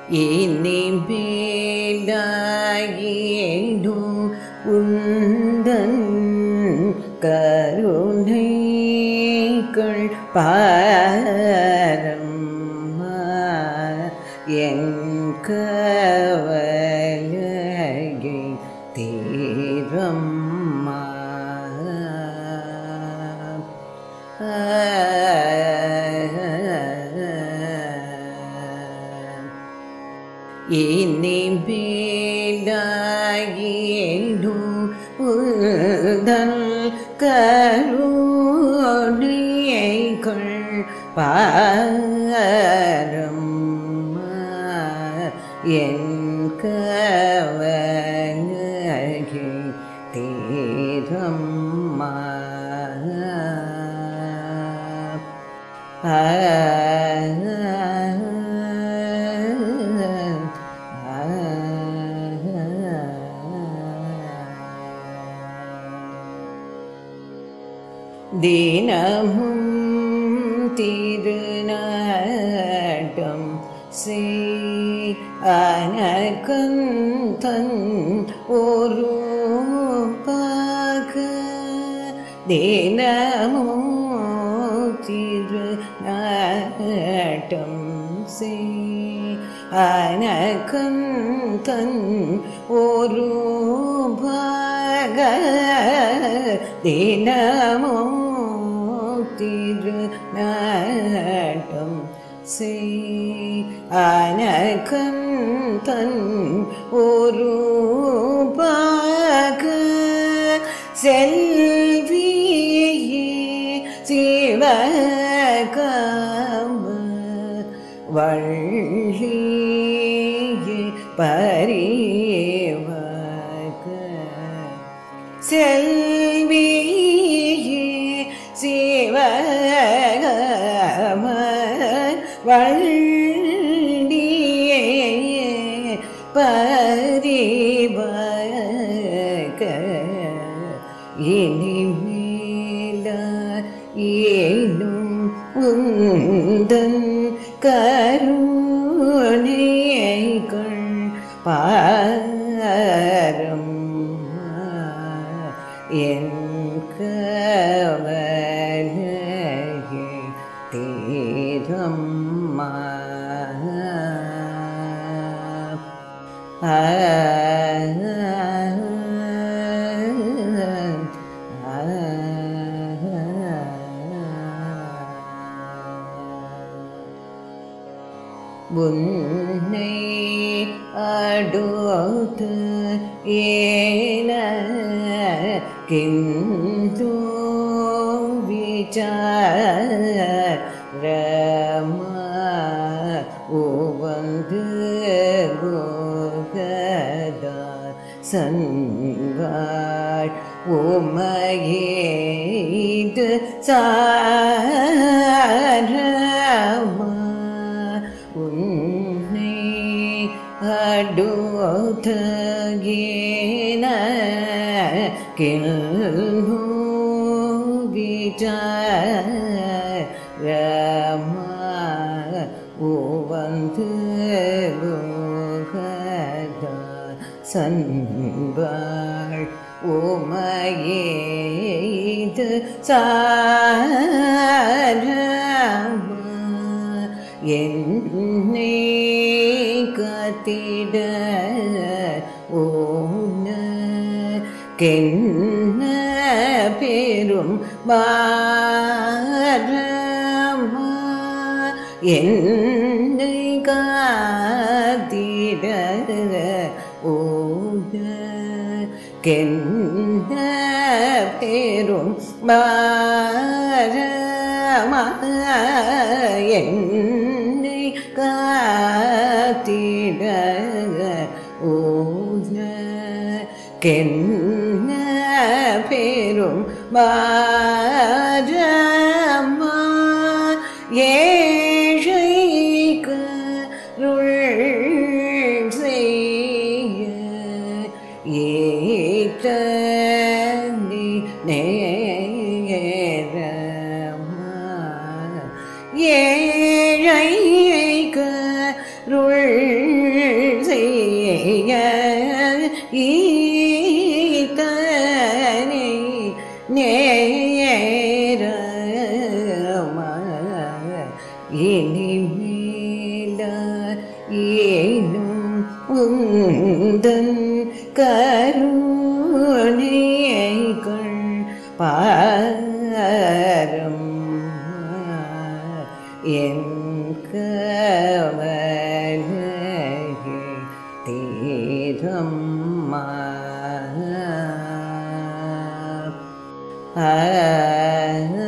இனிமேலாயிடும் உந்தன் கருணைகள் பாரம்மா என் கவலையை தீரம்மா இனிமேலாயிடும் உதல் கருணைகள் பாரம்மா என் கவலையை தீரம்மா தினமும் திருநாட்டம் செய் அனகந்தன் ஒரு பாக தினமும் திருநாட்டம் செய் அனகந்தன் ஒரு பாக தினமும் திருநாட்டம் செய் அனகந்தன் ஒரு பாக செல்வியே சிவகாம வள்ளியே பரிவக செல்வியே சிவகாம வள்ளியே பரிவக இனிமேல ஏனும் உந்தன் கருணைகள் பாரம் என் கவலையை தீரம்மா உன்னை அடுத்து ஏன கிந்து விசாரமா உவந்து கோகதா சன்வாள் உமையேது சாரமா உன்னை அடுத்தகேன கில்னு விசாரமா உவந்து கோகதா சன்பாள் உமையேது சாரமா என்னை காத்திட ஓன கென்ன பெரும் பாரமா என்னை காத்திட ஓன கென்ன பெரும் பாரமா என்னை காத்திட ஓன கென்ன பெரும் பாரமா ஏழை கருள் செய்ய ஏற்ற நேரமா ஏழை கருள் அருள் செய்ய ஈத்தனை நேரமா இனிமேல ஏனும் உந்தன் கருணைகள் பாரும் என் கவலையை தீரம்மா ஆ